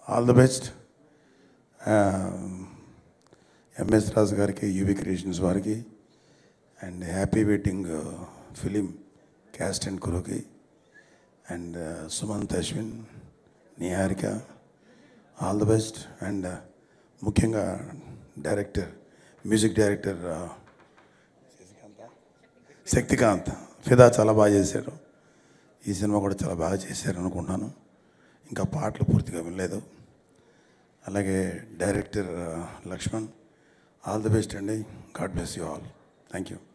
all the best MS Raju garu UV creations వారికి and happy wedding film cast and క్రూకి and Sumanth Ashwin Niharika all the best and ముఖ్యంగా director music director Shaktikanth ఫిదా చాలా బాగా చేశారు ఈ సినిమా కూడా చాలా బాగా చేశారు అనుకుంటున్నాను ఇంకా పాటలు పూర్తిగా వినలేదు అలాగే director Lakshman all the best అండి god bless you all thank you